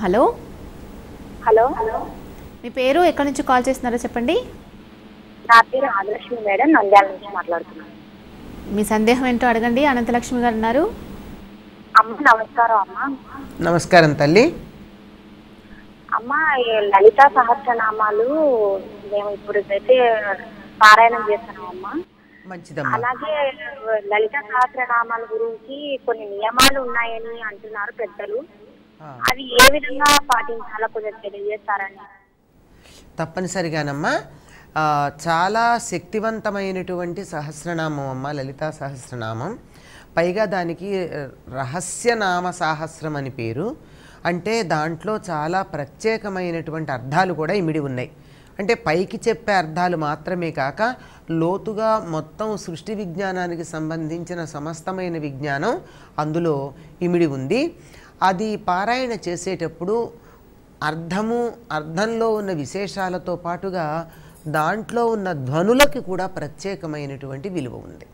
hello hello మీ పేరు ఎక్కడి నుంచి కాల్ చేస్తున్నారో చెప్పండి నా పేరు ఆదలక్ష్మి మేడం నంద్యాల నుంచి మాట్లాడుతున్నాను మీ సందేహం ఏంటో అడగండి అనంతలక్ష్మి గారు ఉన్నారు అమ్మ నమస్కారం అమ్మ నమస్కారం తల్లి అమ్మ ఈ లలిత సహస్రనామాలు మేము ఇప్పుడు అయితే పారాయణం చేస్తున్నాం అమ్మ మంచిదమ్మా అలాగే లలిత సహస్రనామాల గురించి కొన్ని నియమాలు ఉన్నాయని అంటున్నారు పెద్దలు ఆ, అవి ఏ విధంగా పాటించాలో కొంచెం తెలియజేస్తారని తప్పనిసరిగానమ్మా ఆ, చాలా శక్తివంతమైనటువంటి సహస్రనామం అమ్మ లలితా సహస్రనామం పైగా దానికి రహస్యనామ సాహస్రం అని పేరు అంటే దాంట్లో చాలా ప్రత్యేకమైనటువంటి అర్థాలు కూడా ఇమిడి ఉన్నాయి అంటే పైకి చెప్పే అర్థాలు మాత్రమే కాక లోతుగా మొత్తం సృష్టి విజ్ఞానానికి సంబంధించిన సమస్తమైన విజ్ఞానం అందులో ఇమిడి ఉంది అది పారాయణ చేసేటప్పుడు అర్థము అర్థంలో ఉన్న విశేషాలతో పాటుగా దాంట్లో ఉన్న ధ్వనులకి కూడా ప్రత్యేకమైనటువంటి విలువ ఉంది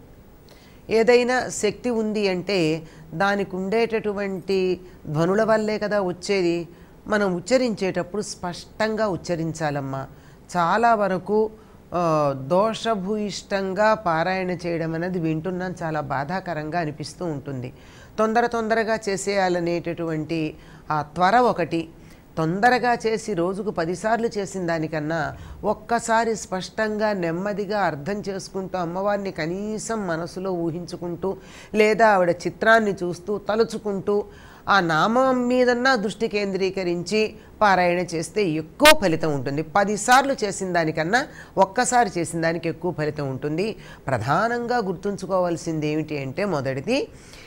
ఏదైనా శక్తి ఉంది అంటే దానికి ఉండేటటువంటి ధ్వనుల వల్లే కదా వచ్చేది మనం ఉచ్చరించేటప్పుడు స్పష్టంగా ఉచ్చరించాలమ్మా చాలా వరకు ఆ, దోషభూయిష్టంగా పారాయణ చేయడం అనేది వింటున్నాం చాలా బాధాకరంగా అనిపిస్తూ ఉంటుంది తొందర తొందరగా చేసేయాలనేటటువంటి ఆ త్వర ఒకటి తొందరగా చేసి రోజుకు పదిసార్లు చేసిన దానికన్నా ఒక్కసారి స్పష్టంగా నెమ్మదిగా అర్థం చేసుకుంటూ అమ్మవారిని కనీసం మనసులో ఊహించుకుంటూ లేదా ఆవిడ చిత్రాన్ని చూస్తూ తలుచుకుంటూ ఆ నామం మీదన్నా దృష్టి కేంద్రీకరించి పారాయణ చేస్తే ఎక్కువ ఫలితం ఉంటుంది పదిసార్లు చేసిన దానికన్నా ఒక్కసారి చేసిన దానికి ఎక్కువ ఫలితం ఉంటుంది ప్రధానంగా గుర్తుంచుకోవాల్సింది ఏమిటి అంటే మొదటిది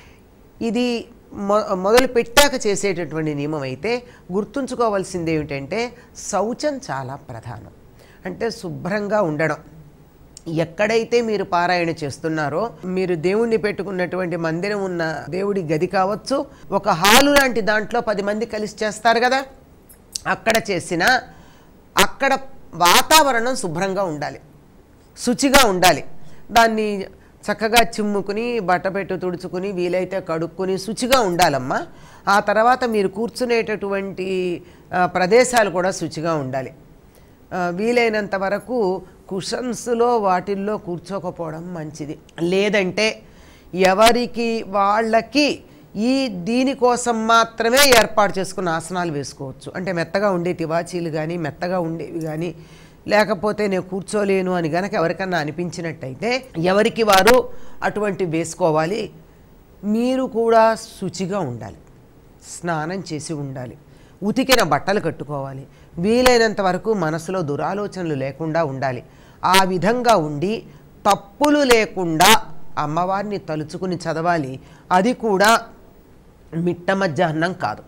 ఇది మొ మొదలు పెట్టాక చేసేటటువంటి నియమం అయితే గుర్తుంచుకోవాల్సింది ఏమిటంటే శౌచం చాలా ప్రధానం అంటే శుభ్రంగా ఉండడం ఎక్కడైతే మీరు పారాయణ చేస్తున్నారో మీరు దేవుణ్ణి పెట్టుకున్నటువంటి మందిరం ఉన్న దేవుడి గది కావచ్చు ఒక హాలు లాంటి దాంట్లో పది మంది కలిసి చేస్తారు కదా అక్కడ చేసిన అక్కడ వాతావరణం శుభ్రంగా ఉండాలి శుచిగా ఉండాలి దాన్ని చక్కగా చిమ్ముకుని బట్టపెట్టు తుడుచుకుని వీలైతే కడుక్కుని శుచిగా ఉండాలమ్మా ఆ తర్వాత మీరు కూర్చునేటటువంటి ఆ, ప్రదేశాలు కూడా శుచిగా ఉండాలి ఆ, వీలైనంత వరకు కుషన్స్లో వాటిల్లో కూర్చోకపోవడం మంచిది లేదంటే ఎవరికి వాళ్ళకి ఈ దీనికోసం మాత్రమే ఏర్పాటు చేసుకున్న ఆసనాలు వేసుకోవచ్చు అంటే మెత్తగా ఉండే తివాచీలు కానీ మెత్తగా ఉండేవి కానీ లేకపోతే నేను కూర్చోలేను అని గనక ఎవరికన్నా అనిపించినట్టయితే ఎవరికి వారు అటువంటి వేసుకోవాలి మీరు కూడా శుచిగా ఉండాలి స్నానం చేసి ఉండాలి ఉతికిన బట్టలు కట్టుకోవాలి వీలైనంత వరకు మనసులో దురాలోచనలు లేకుండా ఉండాలి ఆ విధంగా ఉండి తప్పులు లేకుండా అమ్మవారిని తలుచుకుని చదవాలి అది కూడా మిట్ట మధ్యాహ్నం కాదు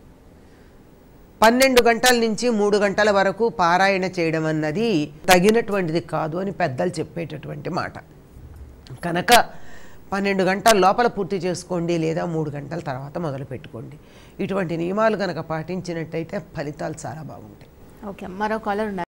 పన్నెండు గంటల నుంచి మూడు గంటల వరకు పారాయణ చేయడం అన్నది తగినటువంటిది కాదు అని పెద్దలు చెప్పేటటువంటి మాట కనుక పన్నెండు గంటల లోపల పూర్తి చేసుకోండి లేదా మూడు గంటల తర్వాత మొదలు పెట్టుకోండి ఇటువంటి నియమాలు కనుక పాటించినట్టయితే ఫలితాలు చాలా బాగుంటాయి ఓకే మరో కాలర్ ఉన్నారు